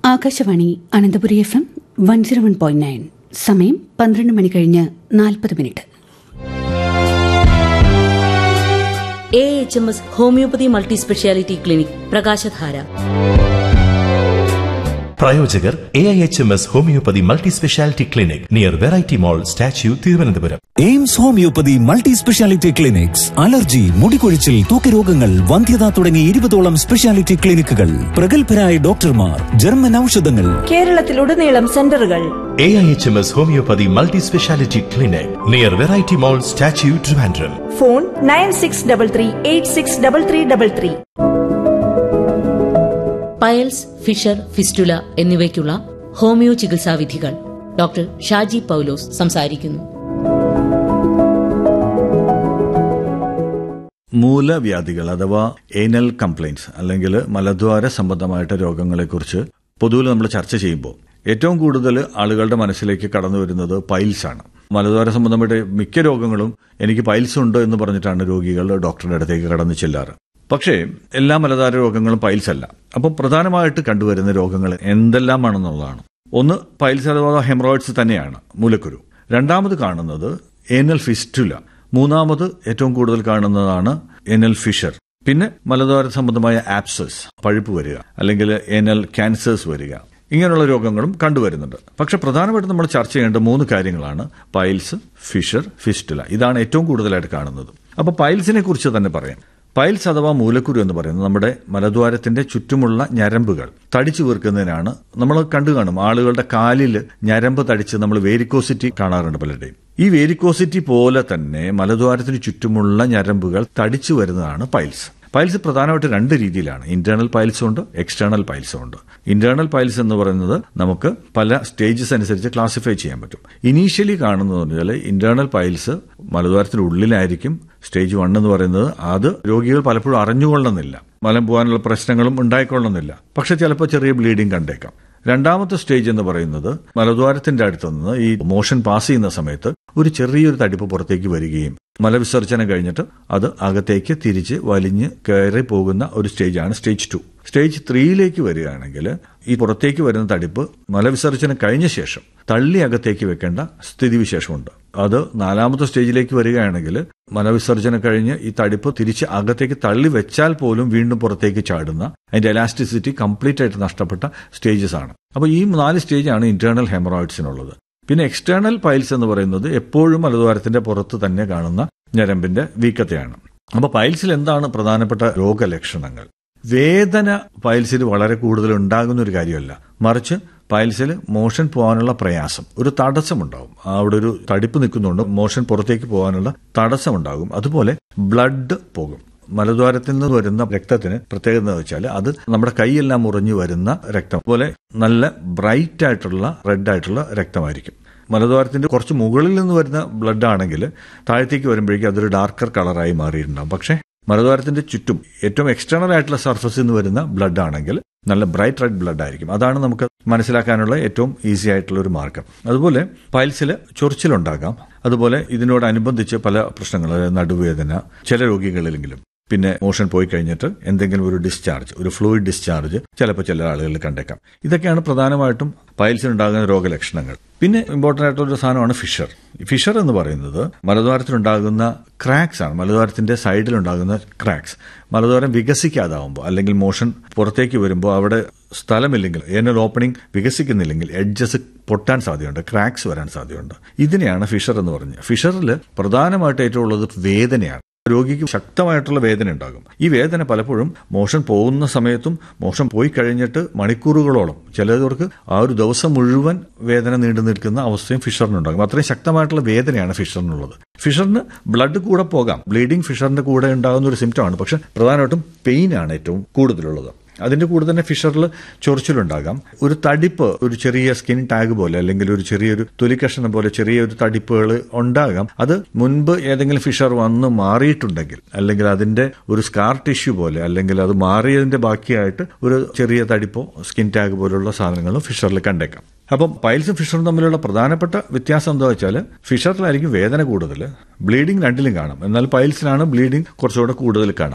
Akashvani Ananthapuri F M one zero one point nine സമയം പന്ത്രണ്ട് മണി കഴിഞ്ഞ് നാൽപ്പത് minute A H M S homoeopathy multi speciality clinic Prakashadhara പ്രായോജകർ A I H M S homoeopathy multi speciality clinic near variety mall statue Thiruvananthapuram AIMS homoeopathy multi speciality clinics allergy മുടികൊഴിച്ചിൽ ത്വക്കരോഗങ്ങൾ വന്ധ്യത തുടങ്ങി ഇരുപതോളം സ്പെഷ്യാലിറ്റി ക്ലിനിക്കുകൾ പ്രഗത്ഭരായ ഡോക്ടർമാർ ജർമ്മൻ ഔഷധങ്ങൾ കേരളത്തിലുടനീളം സെന്ററുകൾ A I H M S homoeopathy multi speciality clinic near variety mall statue Trivandrum phone nine six double three eight six double three double three piles fissure fistula എന്നിവയ്ക്കുള്ള ഹോമിയോ ചികിത്സാ വിധികൾ ഡോക്ടർ ഷാജി പൌലോസ് സംസാരിക്കുന്നു മൂലവ്യാധികൾ അഥവാ ഏനൽ കംപ്ലൈൻറ്റ്സ് അല്ലെങ്കിൽ മലദ്വാര സംബന്ധമായിട്ട് രോഗങ്ങളെക്കുറിച്ച് പൊതുവിൽ നമ്മൾ ചർച്ച ചെയ്യുമ്പോൾ ഏറ്റവും കൂടുതൽ ആളുകളുടെ മനസ്സിലേക്ക് കടന്നു വരുന്നത് പൈൽസ് ആണ് മലദ്വാര സംബന്ധമായിട്ട് മിക്ക രോഗങ്ങളും എനിക്ക് പൈൽസ് ഉണ്ട് എന്ന് പറഞ്ഞിട്ടാണ് രോഗികൾ ഡോക്ടറുടെ അടുത്തേക്ക് കടന്നു ചെല്ലാറ് പക്ഷേ എല്ലാ മലദ്വാര രോഗങ്ങളും പൈൽസ് അല്ല അപ്പം പ്രധാനമായിട്ട് കണ്ടുവരുന്ന രോഗങ്ങൾ എന്തെല്ലാമാണെന്നുള്ളതാണ് ഒന്ന് പൈൽസ് അഥവാ ഹെമറോയിഡ്സ് തന്നെയാണ് മൂലക്കുരു രണ്ടാമത് കാണുന്നത് ഏനൽ ഫിസ്റ്റുല മൂന്നാമത് ഏറ്റവും കൂടുതൽ കാണുന്നതാണ് എനൽ ഫിഷർ പിന്നെ മലദ്വാര സംബന്ധമായ ആപ്സസ് പഴുപ്പ് വരിക അല്ലെങ്കിൽ എനൽ ക്യാൻസേഴ്സ് വരിക ഇങ്ങനെയുള്ള രോഗങ്ങളും കണ്ടുവരുന്നുണ്ട് പക്ഷെ പ്രധാനമായിട്ടും നമ്മൾ ചർച്ച ചെയ്യേണ്ട മൂന്ന് കാര്യങ്ങളാണ് പൈൽസ് ഫിഷർ ഫിസ്റ്റുല ഇതാണ് ഏറ്റവും കൂടുതലായിട്ട് കാണുന്നത് അപ്പോൾ പൈൽസിനെ കുറിച്ച് തന്നെ പറയാം പൈൽസ് അഥവാ മൂലക്കുരു എന്ന് പറയുന്നത് നമ്മുടെ മലദ്വാരത്തിന്റെ ചുറ്റുമുള്ള ഞരമ്പുകൾ തടിച്ചു വീർക്കുന്നതിനാണ് നമ്മൾ കണ്ടു കാണും ആളുകളുടെ കാലിൽ ഞരമ്പ് തടിച്ച് നമ്മൾ വേരിക്കോസിറ്റി കാണാറുണ്ട് പലരുടെയും ഈ വേരിക്കോസിറ്റി പോലെ തന്നെ മലദ്വാരത്തിന് ചുറ്റുമുള്ള ഞരമ്പുകൾ തടിച്ചു വരുന്നതാണ് പൈൽസ് പൈൽസ് പ്രധാനമായിട്ട് രണ്ട് രീതിയിലാണ് ഇന്റേണൽ പൈൽസും ഉണ്ട് എക്സ്റ്റേണൽ പൈൽസും ഉണ്ട് ഇന്റേണൽ പൈൽസ് എന്ന് പറയുന്നത് നമുക്ക് പല സ്റ്റേജസ് അനുസരിച്ച് ക്ലാസിഫൈ ചെയ്യാൻ പറ്റും ഇനീഷ്യലി കാണുന്നത് പറഞ്ഞാൽ ഇന്റേണൽ പൈൽസ് മലദ്വാരത്തിന് ഉള്ളിലായിരിക്കും സ്റ്റേജ് വൺ എന്ന് പറയുന്നത് അത് രോഗികൾ പലപ്പോഴും അറിഞ്ഞുകൊള്ളുന്നില്ല മലം പോകാനുള്ള പ്രശ്നങ്ങളും ഉണ്ടായിക്കൊള്ളുന്നില്ല പക്ഷെ ചിലപ്പോൾ ചെറിയ ബ്ലീഡിംഗ് കണ്ടേക്കാം രണ്ടാമത്തെ സ്റ്റേജ് എന്ന് പറയുന്നത് മലദ്വാരത്തിന്റെ അടുത്ത് നിന്ന് ഈ മോഷൻ പാസ് ചെയ്യുന്ന സമയത്ത് ഒരു ചെറിയൊരു തടിപ്പ് പുറത്തേക്ക് വരികയും മലവിസർജനം കഴിഞ്ഞിട്ട് അത് അകത്തേക്ക് തിരിച്ച് വലിഞ്ഞ് കയറി പോകുന്ന ഒരു സ്റ്റേജാണ് സ്റ്റേജ് ടു സ്റ്റേജ് ത്രീയിലേക്ക് വരികയാണെങ്കിൽ ഈ പുറത്തേക്ക് വരുന്ന തടിപ്പ് മലവിസർജനം കഴിഞ്ഞ ശേഷം തള്ളി അകത്തേക്ക് വെക്കേണ്ട സ്ഥിതിവിശേഷമുണ്ട് അത് നാലാമത്തെ സ്റ്റേജിലേക്ക് വരികയാണെങ്കിൽ മലവിസർജനം കഴിഞ്ഞ് ഈ തടിപ്പ് തിരിച്ച് അകത്തേക്ക് തള്ളി വെച്ചാൽ പോലും വീണ്ടും പുറത്തേക്ക് ചാടുന്ന അതിന്റെ എലാസ്റ്റിസിറ്റി കംപ്ലീറ്റ് ആയിട്ട് നഷ്ടപ്പെട്ട സ്റ്റേജസ് ആണ് അപ്പോൾ ഈ നാല് സ്റ്റേജാണ് ഇന്റേണൽ ഹെമറോയിഡ്സിനുള്ളത് പിന്നെ എക്സ്റ്റേണൽ പൈൽസ് എന്ന് പറയുന്നത് എപ്പോഴും മലദ്വാരത്തിന്റെ പുറത്ത് തന്നെ കാണുന്ന ഞരമ്പിന്റെ വീക്കത്തെയാണ് അപ്പോൾ പൈൽസിൽ എന്താണ് പ്രധാനപ്പെട്ട രോഗലക്ഷണങ്ങൾ വേദന പൈൽസിൽ വളരെ കൂടുതൽ ഉണ്ടാകുന്ന ഒരു കാര്യമല്ല മറിച്ച് പൈൽസിൽ മോഷൻ പോകാനുള്ള പ്രയാസം ഒരു തടസ്സമുണ്ടാകും അവിടെ ഒരു തടിപ്പ് നിൽക്കുന്നുണ്ട് മോഷൻ പുറത്തേക്ക് പോകാനുള്ള തടസ്സമുണ്ടാകും അതുപോലെ ബ്ലഡ് പോകും മലദ്വാരത്തിൽ നിന്ന് വരുന്ന രക്തത്തിന് പ്രത്യേകത എന്ന് വെച്ചാൽ അത് നമ്മുടെ കൈയെല്ലാം മുറിഞ്ഞു വരുന്ന രക്തം പോലെ നല്ല ബ്രൈറ്റ് ആയിട്ടുള്ള റെഡ് ആയിട്ടുള്ള രക്തമായിരിക്കും മലദ്വാരത്തിന്റെ കുറച്ച് മുകളിൽ നിന്ന് വരുന്ന ബ്ലഡ് ആണെങ്കിൽ താഴത്തേക്ക് വരുമ്പോഴേക്കും അതൊരു ഡാർക്കർ കളറായി മാറിയിട്ടുണ്ടാകും പക്ഷേ മലദ്വാരത്തിന്റെ ചുറ്റും ഏറ്റവും എക്സ്റ്റേണൽ ആയിട്ടുള്ള സർഫസിൽ നിന്ന് വരുന്ന ബ്ലഡ് ആണെങ്കിൽ നല്ല ബ്രൈറ്റ് റെഡ് ബ്ലഡ് ആയിരിക്കും അതാണ് നമുക്ക് മനസ്സിലാക്കാനുള്ള ഏറ്റവും ഈസി ആയിട്ടുള്ള ഒരു മാർഗം അതുപോലെ പൈൽസിൽ ചൊറിച്ചിലുണ്ടാകാം അതുപോലെ ഇതിനോടനുബന്ധിച്ച് പല പ്രശ്നങ്ങൾ അതായത് നടുവേദന ചില രോഗികളിലെങ്കിലും പിന്നെ മോഷൻ പോയി കഴിഞ്ഞിട്ട് എന്തെങ്കിലും ഒരു ഡിസ്ചാർജ് ഒരു ഫ്ലൂയിഡ് ഡിസ്ചാർജ് ചിലപ്പോൾ ചില ആളുകളിൽ കണ്ടേക്കാം ഇതൊക്കെയാണ് പ്രധാനമായിട്ടും പൈൽസിനുണ്ടാകുന്ന രോഗലക്ഷണങ്ങൾ പിന്നെ ഇമ്പോർട്ടൻ്റ് ആയിട്ടുള്ള ഒരു സാധനമാണ് ഫിഷർ ഫിഷർ എന്ന് പറയുന്നത് മലദ്വാരത്തിനുണ്ടാകുന്ന ക്രാക്സ് ആണ് മലദ്വാരത്തിന്റെ സൈഡിലുണ്ടാകുന്ന ക്രാക്സ് മലദ്വാരം വികസിക്കാതാവുമ്പോൾ അല്ലെങ്കിൽ മോഷൻ പുറത്തേക്ക് വരുമ്പോൾ അവിടെ സ്ഥലമില്ലെങ്കിൽ ഏനൽ ഓപ്പണിംഗ് വികസിക്കുന്നില്ലെങ്കിൽ എഡ്ജസ് പൊട്ടാൻ സാധ്യതയുണ്ട് ക്രാക്സ് വരാൻ സാധ്യതയുണ്ട് ഇതിനെയാണ് ഫിഷർ എന്ന് പറഞ്ഞത് ഫിഷറിൽ പ്രധാനമായിട്ട് ഏറ്റവും ഉള്ളത് വേദനയാണ് രോഗിക്ക് ശക്തമായിട്ടുള്ള വേദന ഉണ്ടാകും ഈ വേദന പലപ്പോഴും മോഷൻ പോകുന്ന സമയത്തും മോഷൻ പോയി കഴിഞ്ഞിട്ട് മണിക്കൂറുകളോളം ചിലവർക്ക് ആ ഒരു ദിവസം മുഴുവൻ വേദന നീണ്ടു നിൽക്കുന്ന അവസ്ഥയും ഫിഷറിനുണ്ടാകും അത്രയും ശക്തമായിട്ടുള്ള വേദനയാണ് ഫിഷറിനുള്ളത് ഫിഷറിന് ബ്ലഡ് കൂടെ പോകാം ബ്ലീഡിംഗ് ഫിഷറിന്റെ കൂടെ ഉണ്ടാകുന്ന ഒരു സിംറ്റമാണ് പക്ഷെ പ്രധാനമായിട്ടും പെയിൻ ആണ് ഏറ്റവും കൂടുതലുള്ളത് അതിന്റെ കൂടെ തന്നെ ഫിഷറിൽ ചൊറിച്ചിലുണ്ടാകാം ഒരു തടിപ്പ് ഒരു ചെറിയ സ്കിൻ ടാഗ് പോലെ അല്ലെങ്കിൽ ഒരു ചെറിയൊരു തൊലിക്കഷണം പോലെ ചെറിയൊരു തടിപ്പുകൾ ഉണ്ടാകാം അത് മുൻപ് ഏതെങ്കിലും ഫിഷർ വന്ന് മാറിയിട്ടുണ്ടെങ്കിൽ അല്ലെങ്കിൽ അതിന്റെ ഒരു സ്കാർ ടിഷ്യൂ പോലെ അല്ലെങ്കിൽ അത് മാറിയതിന്റെ ബാക്കിയായിട്ട് ഒരു ചെറിയ തടിപ്പോ സ്കിൻ ടാഗ് പോലുള്ള സാധനങ്ങളും ഫിഷറിൽ കണ്ടേക്കാം അപ്പം പൈൽസും ഫിഷറും തമ്മിലുള്ള പ്രധാനപ്പെട്ട വ്യത്യാസം എന്താ വെച്ചാൽ ഫിഷറിലായിരിക്കും വേദന കൂടുതൽ ബ്ലീഡിംഗ് രണ്ടിലും കാണാം എന്നാൽ പൈൽസിലാണ് ബ്ലീഡിംഗ് കുറച്ചുകൂടെ കൂടുതൽ കാണാം